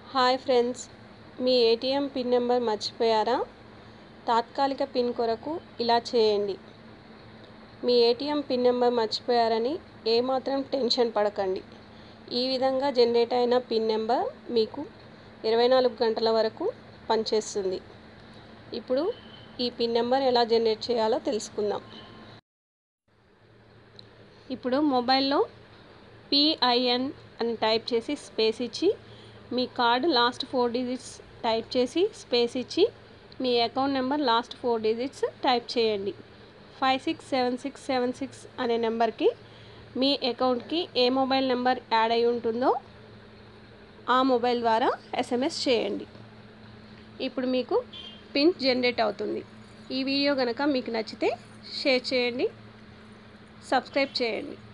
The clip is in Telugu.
హాయ్ ఫ్రెండ్స్ మీ ఏటీఎం పిన్ నెంబర్ మర్చిపోయారా తాత్కాలిక పిన్ కొరకు ఇలా చేయండి మీ ఏటీఎం పిన్ నెంబర్ మర్చిపోయారని ఏమాత్రం టెన్షన్ పడకండి ఈ విధంగా జనరేట్ అయిన పిన్ నెంబర్ మీకు ఇరవై నాలుగు గంటల వరకు పనిచేస్తుంది ఇప్పుడు ఈ పిన్ నెంబర్ ఎలా జనరేట్ చేయాలో తెలుసుకుందాం ఇప్పుడు మొబైల్లో పిఐఎన్ అని టైప్ చేసి స్పేస్ ఇచ్చి మీ card last four digits type చేసి స్పేస్ ఇచ్చి మీ account number last four digits type చేయండి five six seven six seven six అనే నెంబర్కి మీ అకౌంట్కి ఏ మొబైల్ నెంబర్ యాడ్ అయి ఉంటుందో ఆ మొబైల్ ద్వారా ఎస్ఎంఎస్ చేయండి ఇప్పుడు మీకు పిన్ జనరేట్ అవుతుంది ఈ వీడియో కనుక మీకు నచ్చితే షేర్ చేయండి సబ్స్క్రైబ్ చేయండి